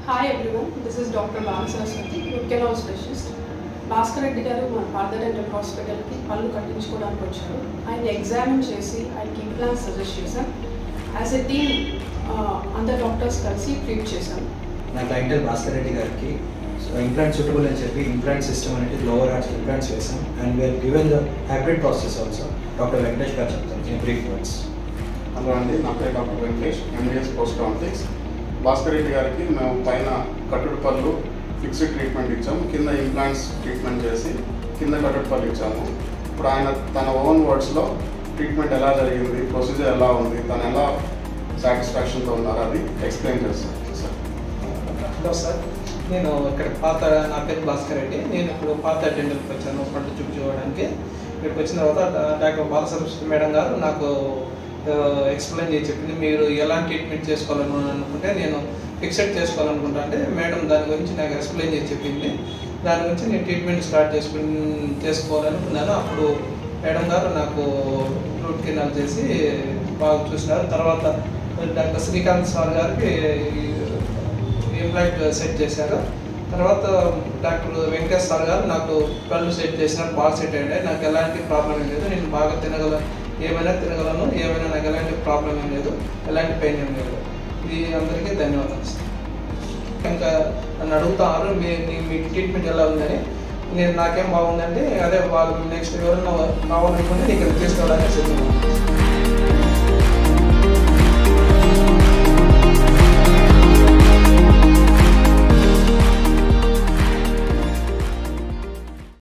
hi everyone this is doctor Bala Saraswathi root canal specialist Bhaskar Reddy garu మన Partha dental హాస్పిటల్కి పళ్ళు కట్టించుకోవడానికి వచ్చారు ఆయన ఎగ్జామిన్ చేసి ఆయనకి ఇంప్లాన్స్ సజెస్ట్ చేశాం యాజ్ ఎ టీమ్ అందరు డాక్టర్స్ కలిసి ట్రీట్ చేశాం నా టైటిల్ భాస్కర్ రెడ్డి గారికి సో ఇంప్లాంట్ సూటబుల్ అని చెప్పి ఇంప్లాంట్ సిస్టమ్ అనేది లోవర్ ఆర్ట్స్ ఇంప్లాంట్స్ వేసాం and we are given the hybrid process also doctor Venkatesh garu చెప్తాను ఇన్ బ్రీఫ్ వర్డ్స్ హలో అండి నా పేరు doctor Venkatesh MBS post complex Bhaskar Reddy గారికి మేము పైన కట్టుడు పళ్ళు ఫిక్స్డ్ ట్రీట్మెంట్ ఇచ్చాము కింద ఇంప్లాంట్స్ ట్రీట్మెంట్ చేసి కింద కట్టుడు పళ్ళు ఇచ్చాము ఇప్పుడు ఆయన తన ఓన్ వర్డ్స్లో ట్రీట్మెంట్ ఎలా జరిగింది ప్రొసీజర్ ఎలా ఉంది తను ఎలా సాటిస్ఫాక్షన్తో ఉన్నారు అది ఎక్స్ప్లెయిన్ చేస్తాను సార్ హలో సార్ నేను ఇక్కడ పాత నా పేరు భాస్కర్ రెడ్డి నేను ఇప్పుడు పాత అటెండర్కి వచ్చాను పంట చూపించుకోవడానికి ఇక్కడికి వచ్చిన తర్వాత డా- డాక్టర్ బాలసరస్వతి మేడం గారు నాకు ఎక్స్ప్లెయిన్ చేసి చెప్పింది మీరు ఎలాంటి ట్రీట్మెంట్ చేసుకోవాలని అనుకుంటే నేను ఫిక్సెడ్ చేసుకోవాలనుకుంటా అంటే మేడం దాని గురించి నాకు ఎక్స్ప్లెయిన్ చేసి చెప్పింది దాని గురించి నేను ట్రీట్మెంట్ స్టార్ట్ చేసుకుని చేసుకోవాలనుకున్నాను అప్పుడు మేడం గారు నాకు రూట్ కెనాల్ చేసి బాగా చూసినారు తర్వాత డాక్టర్ శ్రీకాంత్ సార్ గారికి ఇంప్లాంట్ సెట్ చేశారు తర్వాత డాక్టర్ వెంకటేష్ సార్ గారు నాకు కళ్ళు సెట్ చేసినారు బాగా సెట్ అయ్యాయి నాకు ఎలాంటి ప్రాబ్లం ఏం లేదు నేను బాగా తినగలను ఏమైనా తినగలను ఏమైనా నాకు ఎలాంటి ప్రాబ్లం ఏం లేదు ఎలాంటి పెయిన్ ఏం లేదు ఇది అందరికీ ధన్యవాదాలు సార్ ఇంకా నన్ను అడుగుతారు మీ మీ- మీ ట్రీట్మెంట్ ఎలా ఉందని నేను నాకేం బాగుందంటే అదే వాళ్ళు నెక్స్ట్ ఎవరన్నా కావాలనుకుంటే నీకు తీసుకెళ్ళడానికి చెప్తున్నాను